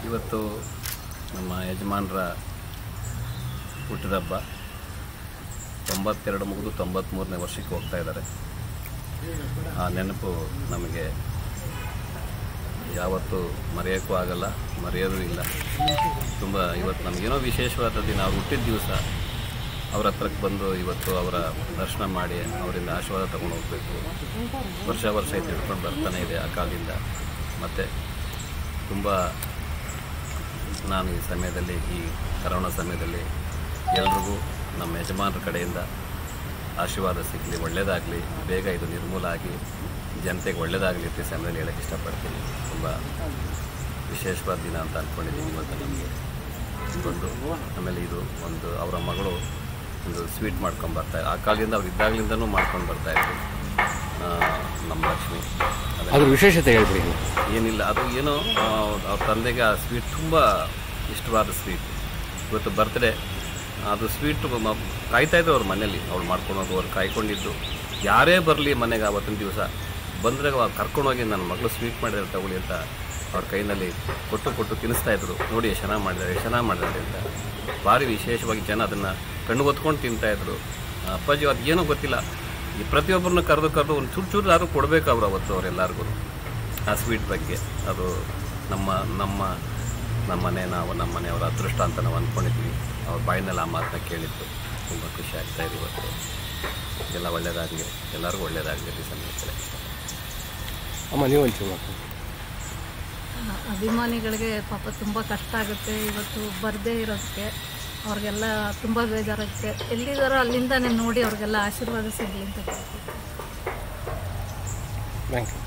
ಇವತ್ತು ನಮ್ಮ ಯಜಮಾನರ ಹುಟ್ಟಿದಬ್ಬ ತೊಂಬತ್ತೆರಡು ಮುಗಿದು ತೊಂಬತ್ತ್ಮೂರನೇ ವರ್ಷಕ್ಕೆ ಹೋಗ್ತಾ ಇದ್ದಾರೆ ಆ ನೆನಪು ನಮಗೆ ಯಾವತ್ತೂ ಮರೆಯೋಕ್ಕೂ ಆಗಲ್ಲ ಮರೆಯೋದು ಇಲ್ಲ ತುಂಬ ಇವತ್ತು ನಮಗೇನೋ ವಿಶೇಷವಾದ ದಿನ ಅವ್ರು ಹುಟ್ಟಿದ ದಿವಸ ಅವ್ರ ಹತ್ರಕ್ಕೆ ಬಂದು ಇವತ್ತು ಅವರ ದರ್ಶನ ಮಾಡಿ ಅವರಿಂದ ಆಶೀರ್ವಾದ ತಗೊಂಡು ಹೋಗಬೇಕು ವರ್ಷ ವರ್ಷ ಇದು ಹಿಡ್ಕೊಂಡು ಬರ್ತಾನೆ ಇದೆ ಆ ಕಾಲದಿಂದ ಮತ್ತು ತುಂಬ ನಾನು ಈ ಸಮಯದಲ್ಲಿ ಈ ಕರೋನಾ ಸಮಯದಲ್ಲಿ ಎಲ್ರಿಗೂ ನಮ್ಮ ಯಜಮಾನರ ಕಡೆಯಿಂದ ಆಶೀರ್ವಾದ ಸಿಗಲಿ ಒಳ್ಳೆಯದಾಗಲಿ ಬೇಗ ಇದು ನಿರ್ಮೂಲ ಆಗಿ ಜನತೆಗೆ ಒಳ್ಳೆಯದಾಗಲಿ ಅಂತ ಈ ಸಮಯದಲ್ಲಿ ಹೇಳಕ್ಕೆ ಇಷ್ಟಪಡ್ತೀನಿ ತುಂಬ ವಿಶೇಷವಾದ ದಿನ ಅಂತ ಅಂದ್ಕೊಂಡಿದ್ದೀನಿ ಇವತ್ತು ನಮಗೆ ಒಂದು ಆಮೇಲೆ ಇದು ಒಂದು ಅವರ ಮಗಳು ಒಂದು ಸ್ವೀಟ್ ಮಾಡ್ಕೊಂಡು ಬರ್ತಾ ಆ ಕಾಲದಿಂದ ಅವ್ರು ಇದ್ದಾಗಲಿಂದನೂ ಮಾಡ್ಕೊಂಡು ಬರ್ತಾಯಿದ್ರು ನಮ್ಮ ಲಕ್ಷ್ಮಿ ಅದನ್ನ ಅದ್ರ ವಿಶೇಷತೆ ಹೇಳ್ಬಿಡಿ ನೀವು. ಏನಿಲ್ಲ ಅದು ಏನೋ ಆ, ಅವ್ರ ತಂದೆಗೆ ಆ ಸ್ವೀಟ್ ತುಂಬ ಇಷ್ಟವಾದ ಸ್ವೀಟ್ ಇವತ್ತು ಬರ್ತ್ಡೇ ಅದು ಸ್ವೀಟ್ ಕಾಯ್ತಾ ಇದ್ರು ಅವ್ರ ಮನೇಲಿ ಅವ್ರು ಮಾಡ್ಕೊಂಡು ಹೋಗಿ ಅವ್ರು ಕಾಯ್ಕೊಂಡಿದ್ದು ಯಾರೇ ಬರಲಿ ಮನೆಗೆ ಆವತ್ತಿನ ದಿವಸ ಬಂದರೆ ಕರ್ಕೊಂಡೋಗಿ ನನ್ನ ಮಗಳು ಸ್ವೀಟ್ ಮಾಡಿದ್ರೆ ತಗೊಳ್ಳಿ ಅಂತ ಅವ್ರ ಕೈನಲ್ಲಿ ಕೊಟ್ಟು ಕೊಟ್ಟು ತಿನ್ನಿಸ್ತಾ ಇದ್ರು ನೋಡಿ ಎಷ್ಟು ಚೆನ್ನಾಗಿ ಮಾಡಿದ್ದಾರೆ ಎಷ್ಟು ಚೆನ್ನಾಗಿ ಮಾಡಿದ್ದಾರೆ ಅಂತ ಭಾರಿ ವಿಶೇಷವಾಗಿ ಜನ ಅದನ್ನು ಕಣ್ಣು ಹೊತ್ಕೊಂಡು ತಿಂತಾಯಿದ್ರು ಅಪ್ಪಾಜಿ ಅದು ಏನೋ ಗೊತ್ತಿಲ್ಲ ಈ ಪ್ರತಿಯೊಬ್ಬರನ್ನ ಕರೆದು ಕರೆದು ಒಂದು ಚೂರು ಚೂರು ಆದರೂ ಕೊಡಬೇಕು ಅವರು ಅವತ್ತು ಅವರೆಲ್ಲರಿಗೂ ಆ ಸ್ವೀಟ್ ಬಗ್ಗೆ ಅದು ನಮ್ಮ ನಮ್ಮ ನಮ್ಮ ಮನೆ ನಾವು ನಮ್ಮ ಮನೆಯವರ ಅದೃಷ್ಟ ಅಂತ ನಾವು ಅಂದ್ಕೊಂಡಿದ್ವಿ ಅವ್ರ ಬಾಯಿನಲ್ಲಿ ಆ ಮಾತನ್ನ ಕೇಳಿದ್ದು ತುಂಬ ಖುಷಿ ಆಗ್ತಾ ಇದೆ ಇವತ್ತು ಎಲ್ಲ ಒಳ್ಳೆಯದಾಗಲಿ ಎಲ್ಲರಿಗೂ ಒಳ್ಳೆಯದಾಗಲಿ ಈ ಸಮಯದಲ್ಲಿ ಅಮ್ಮ ನೀವು ಒಂಚೂರು ಮಾತಾಡಿ. ಅಭಿಮಾನಿಗಳಿಗೆ ಪಾಪ ತುಂಬ ಕಷ್ಟ ಆಗುತ್ತೆ ಇವತ್ತು ಬರದೇ ಇರೋದಕ್ಕೆ ಅವ್ರಿಗೆಲ್ಲ ತುಂಬ ಬೇಜಾರಾಗುತ್ತೆ ಎಲ್ಲಿದ್ದಾರೋ ಅಲ್ಲಿಂದನೇ ನೋಡಿ ಅವ್ರಿಗೆಲ್ಲ ಆಶೀರ್ವಾದ ಸಿಗಲಿ ಅಂತ ಕೇಳ್ತೀನಿ ಥ್ಯಾಂಕ್ ಯು